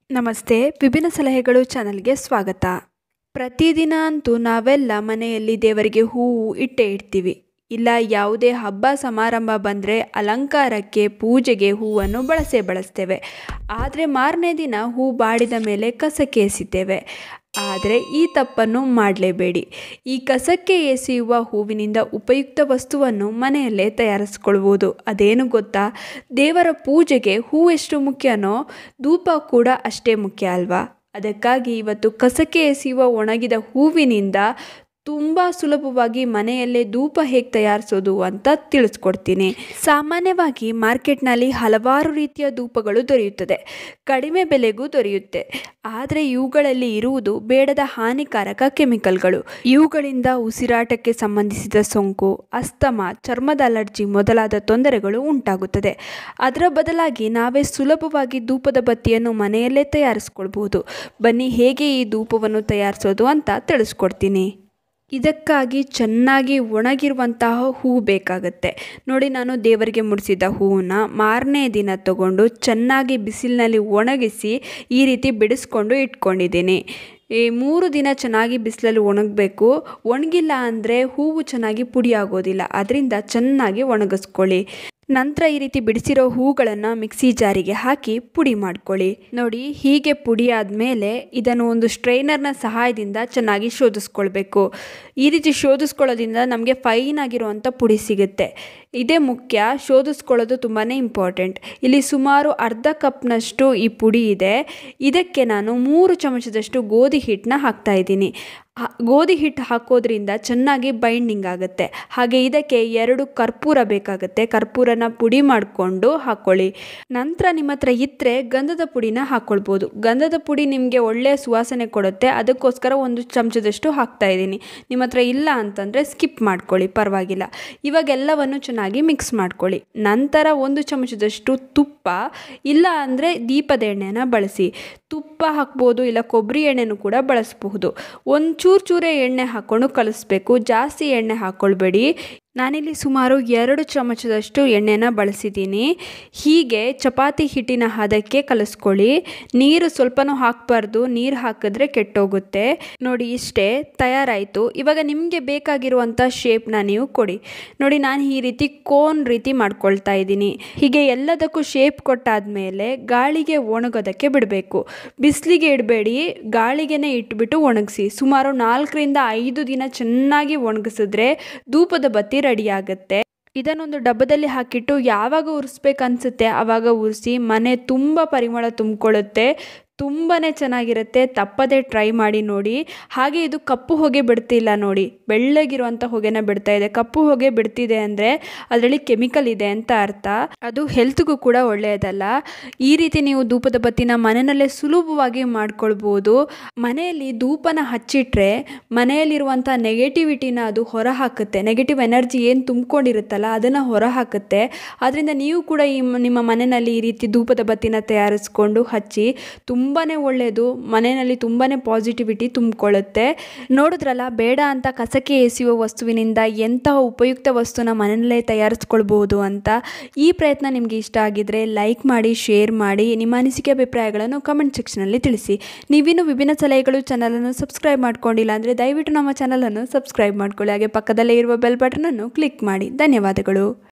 ನಮಸ್ತೆ ವಿಭಿನ್ನ ಸಲಹೆಗಳು ಚಾನಲ್ಗೆ ಸ್ವಾಗತ ಪ್ರತಿದಿನ ಅಂತೂ ನಾವೆಲ್ಲ ಮನೆಯಲ್ಲಿ ದೇವರಿಗೆ ಹೂವು ಇಟ್ಟೇ ಇಡ್ತೀವಿ ಇಲ್ಲ ಯಾವುದೇ ಹಬ್ಬ ಸಮಾರಂಭ ಬಂದರೆ ಅಲಂಕಾರಕ್ಕೆ ಪೂಜೆಗೆ ಹೂವನ್ನು ಬಳಸೇ ಬಳಸ್ತೇವೆ ಆದರೆ ಮಾರನೇ ದಿನ ಹೂ ಬಾಡಿದ ಮೇಲೆ ಕಸಕ್ಕೆ ಎಸಿತೇವೆ ಆದರೆ ಈ ತಪ್ಪನ್ನು ಮಾಡಲೇಬೇಡಿ ಈ ಕಸಕ್ಕೆ ಎಸೆಯುವ ಹೂವಿನಿಂದ ಉಪಯುಕ್ತ ವಸ್ತುವನ್ನು ಮನೆಯಲ್ಲೇ ತಯಾರಿಸ್ಕೊಳ್ಬೋದು ಅದೇನು ಗೊತ್ತಾ ದೇವರ ಪೂಜೆಗೆ ಹೂ ಎಷ್ಟು ಮುಖ್ಯನೋ ಧೂಪ ಕೂಡ ಅಷ್ಟೇ ಮುಖ್ಯ ಅಲ್ವಾ ಅದಕ್ಕಾಗಿ ಇವತ್ತು ಕಸಕ್ಕೆ ಎಸೆಯುವ ಒಣಗಿದ ಹೂವಿನಿಂದ ತುಂಬ ಸುಲಭವಾಗಿ ಮನೆಯಲ್ಲೇ ಧೂಪ ಹೇಗೆ ತಯಾರಿಸೋದು ಅಂತ ತಿಳಿಸ್ಕೊಡ್ತೀನಿ ಸಾಮಾನ್ಯವಾಗಿ ಮಾರ್ಕೆಟ್ನಲ್ಲಿ ಹಲವಾರು ರೀತಿಯ ಧೂಪಗಳು ದೊರೆಯುತ್ತದೆ ಕಡಿಮೆ ಬೆಲೆಗೂ ದೊರೆಯುತ್ತೆ ಆದರೆ ಇವುಗಳಲ್ಲಿ ಇರುವುದು ಬೇಡದ ಹಾನಿಕಾರಕ ಕೆಮಿಕಲ್ಗಳು ಇವುಗಳಿಂದ ಉಸಿರಾಟಕ್ಕೆ ಸಂಬಂಧಿಸಿದ ಸೋಂಕು ಅಸ್ತಮ ಚರ್ಮದ ಅಲರ್ಜಿ ಮೊದಲಾದ ತೊಂದರೆಗಳು ಉಂಟಾಗುತ್ತದೆ ಅದರ ಬದಲಾಗಿ ನಾವೇ ಸುಲಭವಾಗಿ ಧೂಪದ ಬತ್ತಿಯನ್ನು ಮನೆಯಲ್ಲೇ ತಯಾರಿಸ್ಕೊಳ್ಬಹುದು ಬನ್ನಿ ಹೇಗೆ ಈ ಧೂಪವನ್ನು ತಯಾರಿಸೋದು ಅಂತ ತಿಳಿಸ್ಕೊಡ್ತೀನಿ ಇದಕ್ಕಾಗಿ ಚೆನ್ನಾಗಿ ಒಣಗಿರುವಂತಹ ಹೂವು ಬೇಕಾಗುತ್ತೆ ನೋಡಿ ನಾನು ದೇವರಿಗೆ ಮುಡಿಸಿದ ಹೂವನ್ನ ಮಾರನೇ ದಿನ ತಗೊಂಡು ಚೆನ್ನಾಗಿ ಬಿಸಿಲಿನಲ್ಲಿ ಒಣಗಿಸಿ ಈ ರೀತಿ ಬಿಡಿಸ್ಕೊಂಡು ಇಟ್ಕೊಂಡಿದ್ದೀನಿ ಈ ಮೂರು ದಿನ ಚೆನ್ನಾಗಿ ಬಿಸಿಲಲ್ಲಿ ಒಣಗಬೇಕು ಒಣಗಿಲ್ಲ ಅಂದರೆ ಹೂವು ಚೆನ್ನಾಗಿ ಪುಡಿ ಆಗೋದಿಲ್ಲ ಅದರಿಂದ ಚೆನ್ನಾಗಿ ಒಣಗಿಸ್ಕೊಳ್ಳಿ ನಂತರ ಈ ರೀತಿ ಬಿಡಿಸಿರೋ ಹೂಗಳನ್ನು ಮಿಕ್ಸಿ ಜಾರಿಗೆ ಹಾಕಿ ಪುಡಿ ಮಾಡ್ಕೊಳ್ಳಿ ನೋಡಿ ಹೀಗೆ ಪುಡಿ ಆದಮೇಲೆ ಇದನ್ನು ಒಂದು ಸ್ಟ್ರೈನರ್ನ ಸಹಾಯದಿಂದ ಚೆನ್ನಾಗಿ ಶೋಧಿಸ್ಕೊಳ್ಬೇಕು ಈ ರೀತಿ ಶೋಧಿಸ್ಕೊಳ್ಳೋದ್ರಿಂದ ನಮಗೆ ಫೈನ್ ಆಗಿರುವಂಥ ಪುಡಿ ಸಿಗುತ್ತೆ ಇದೇ ಮುಖ್ಯ ಶೋಧಿಸ್ಕೊಳ್ಳೋದು ತುಂಬಾ ಇಂಪಾರ್ಟೆಂಟ್ ಇಲ್ಲಿ ಸುಮಾರು ಅರ್ಧ ಕಪ್ನಷ್ಟು ಈ ಪುಡಿ ಇದೆ ಇದಕ್ಕೆ ನಾನು ಮೂರು ಚಮಚದಷ್ಟು ಗೋಧಿ ಹಿಟ್ಟನ್ನ ಹಾಕ್ತಾ ಇದ್ದೀನಿ ಗೋಧಿ ಹಿಟ್ಟು ಹಾಕೋದ್ರಿಂದ ಚೆನ್ನಾಗಿ ಬೈಂಡಿಂಗ್ ಆಗುತ್ತೆ ಹಾಗೆ ಇದಕ್ಕೆ ಎರಡು ಕರ್ಪೂರ ಬೇಕಾಗುತ್ತೆ ಕರ್ಪೂರನ ಪುಡಿ ಮಾಡಿಕೊಂಡು ಹಾಕ್ಕೊಳ್ಳಿ ನಂತರ ನಿಮ್ಮ ಹತ್ರ ಇದ್ದರೆ ಗಂಧದ ಪುಡಿನ ಹಾಕ್ಕೊಳ್ಬೋದು ಗಂಧದ ಪುಡಿ ನಿಮಗೆ ಒಳ್ಳೆಯ ಸುವಾಸನೆ ಕೊಡುತ್ತೆ ಅದಕ್ಕೋಸ್ಕರ ಒಂದು ಚಮಚದಷ್ಟು ಹಾಕ್ತಾ ಇದ್ದೀನಿ ನಿಮ್ಮ ಹತ್ರ ಇಲ್ಲ ಅಂತಂದರೆ ಸ್ಕಿಪ್ ಮಾಡ್ಕೊಳ್ಳಿ ಪರವಾಗಿಲ್ಲ ಇವಾಗ ಎಲ್ಲವನ್ನು ಚೆನ್ನಾಗಿ ಮಿಕ್ಸ್ ಮಾಡ್ಕೊಳ್ಳಿ ನಂತರ ಒಂದು ಚಮಚದಷ್ಟು ತುಪ್ಪ ಇಲ್ಲ ಅಂದರೆ ದೀಪದ ಎಣ್ಣೆನ ಬಳಸಿ ತುಪ್ಪ ಹಾಕ್ಬೋದು ಇಲ್ಲ ಕೊಬ್ಬರಿ ಎಣ್ಣೆನೂ ಕೂಡ ಬಳಸಬಹುದು ಒಂದು ಚೂರು ಚೂರೇ ಎಣ್ಣೆ ಹಾಕ್ಕೊಂಡು ಕಲಿಸ್ಬೇಕು ಜಾಸ್ತಿ ಎಣ್ಣೆ ಹಾಕ್ಕೊಳ್ಬೇಡಿ ನಾನಿಲ್ಲಿ ಸುಮಾರು ಎರಡು ಚಮಚದಷ್ಟು ಎಣ್ಣೆನ ಬಳಸಿದ್ದೀನಿ ಹೀಗೆ ಚಪಾತಿ ಹಿಟ್ಟಿನ ಹದಕ್ಕೆ ಕಲಿಸ್ಕೊಳ್ಳಿ ನೀರು ಸ್ವಲ್ಪನೂ ಹಾಕಬಾರ್ದು ನೀರು ಹಾಕಿದ್ರೆ ಕೆಟ್ಟೋಗುತ್ತೆ ನೋಡಿ ಇಷ್ಟೇ ತಯಾರಾಯಿತು ಇವಾಗ ನಿಮಗೆ ಬೇಕಾಗಿರುವಂಥ ಶೇಪ್ನ ನೀವು ಕೊಡಿ ನೋಡಿ ನಾನು ಈ ರೀತಿ ಕೋನ್ ರೀತಿ ಮಾಡ್ಕೊಳ್ತಾ ಇದ್ದೀನಿ ಹೀಗೆ ಎಲ್ಲದಕ್ಕೂ ಶೇಪ್ ಕೊಟ್ಟಾದಮೇಲೆ ಗಾಳಿಗೆ ಒಣಗೋದಕ್ಕೆ ಬಿಡಬೇಕು ಬಿಸಿಲಿಗೆ ಇಡಬೇಡಿ ಗಾಳಿಗೆನೇ ಇಟ್ಬಿಟ್ಟು ಒಣಗಿಸಿ ಸುಮಾರು ನಾಲ್ಕರಿಂದ ಐದು ದಿನ ಚೆನ್ನಾಗಿ ಒಣಗಿಸಿದ್ರೆ ಧೂಪದ ಬತ್ತಿ ರೆಡಿ ಆಗುತ್ತೆ ಇದನ್ನೊಂದು ಡಬ್ಬದಲ್ಲಿ ಹಾಕಿಟ್ಟು ಯಾವಾಗ ಉರಿಸ್ಬೇಕು ಅನಿಸುತ್ತೆ ಆವಾಗ ಉರಿಸಿ ಮನೆ ತುಂಬ ಪರಿಮಳ ತುಂಬಿಕೊಳ್ಳುತ್ತೆ ತುಂಬಾ ಚೆನ್ನಾಗಿರುತ್ತೆ ತಪ್ಪದೇ ಟ್ರೈ ಮಾಡಿ ನೋಡಿ ಹಾಗೆ ಇದು ಕಪ್ಪು ಹೊಗೆ ಬಿಡ್ತಿಲ್ಲ ನೋಡಿ ಬೆಳ್ಳಗಿರುವಂಥ ಹೊಗೆನ ಬಿಡ್ತಾ ಇದೆ ಕಪ್ಪು ಹೊಗೆ ಬಿಡ್ತಿದೆ ಅಂದರೆ ಅದರಲ್ಲಿ ಕೆಮಿಕಲ್ ಇದೆ ಅಂತ ಅರ್ಥ ಅದು ಹೆಲ್ತ್ಗೂ ಕೂಡ ಒಳ್ಳೆಯದಲ್ಲ ಈ ರೀತಿ ನೀವು ಧೂಪದ ಬತ್ತಿನ ಮನೆಯಲ್ಲೇ ಸುಲಭವಾಗಿ ಮಾಡ್ಕೊಳ್ಬೋದು ಮನೆಯಲ್ಲಿ ಧೂಪನ ಹಚ್ಚಿಟ್ರೆ ಮನೆಯಲ್ಲಿರುವಂಥ ನೆಗೆಟಿವಿಟಿನ ಅದು ಹೊರ ಹಾಕುತ್ತೆ ನೆಗೆಟಿವ್ ಎನರ್ಜಿ ಏನು ತುಂಬಿಕೊಂಡಿರುತ್ತಲ್ಲ ಅದನ್ನು ಹೊರ ಹಾಕುತ್ತೆ ಆದ್ದರಿಂದ ನೀವು ಕೂಡ ಈ ನಿಮ್ಮ ಮನೆಯಲ್ಲಿ ಈ ರೀತಿ ಧೂಪದ ಬತ್ತಿನ ತಯಾರಿಸ್ಕೊಂಡು ಹಚ್ಚಿ ತುಂಬಾ ಒಳ್ಳೆಯದು ಮನೆಯಲ್ಲಿ ತುಂಬಾ ಪಾಸಿಟಿವಿಟಿ ತುಂಬಿಕೊಳ್ಳುತ್ತೆ ನೋಡಿದ್ರಲ್ಲ ಬೇಡ ಅಂತ ಕಸಕ್ಕೆ ಎಸೆಯುವ ವಸ್ತುವಿನಿಂದ ಎಂತಹ ಉಪಯುಕ್ತ ವಸ್ತುನ ಮನೆಯಲ್ಲೇ ತಯಾರಿಸ್ಕೊಳ್ಬೋದು ಅಂತ ಈ ಪ್ರಯತ್ನ ನಿಮಗೆ ಇಷ್ಟ ಆಗಿದ್ರೆ ಲೈಕ್ ಮಾಡಿ ಶೇರ್ ಮಾಡಿ ನಿಮ್ಮ ಅನಿಸಿಕೆ ಅಭಿಪ್ರಾಯಗಳನ್ನು ಕಮೆಂಟ್ ಸೆಕ್ಷನಲ್ಲಿ ತಿಳಿಸಿ ನೀವಿನ್ನು ವಿಭಿನ್ನ ಸಲಹೆಗಳು ಚಾನಲನ್ನು ಸಬ್ಸ್ಕ್ರೈಬ್ ಮಾಡ್ಕೊಂಡಿಲ್ಲ ಅಂದರೆ ದಯವಿಟ್ಟು ನಮ್ಮ ಚಾನಲನ್ನು ಸಬ್ಸ್ಕ್ರೈಬ್ ಮಾಡ್ಕೊಳ್ಳಿ ಹಾಗೆ ಪಕ್ಕದಲ್ಲೇ ಇರುವ ಬೆಲ್ ಬಟನನ್ನು ಕ್ಲಿಕ್ ಮಾಡಿ ಧನ್ಯವಾದಗಳು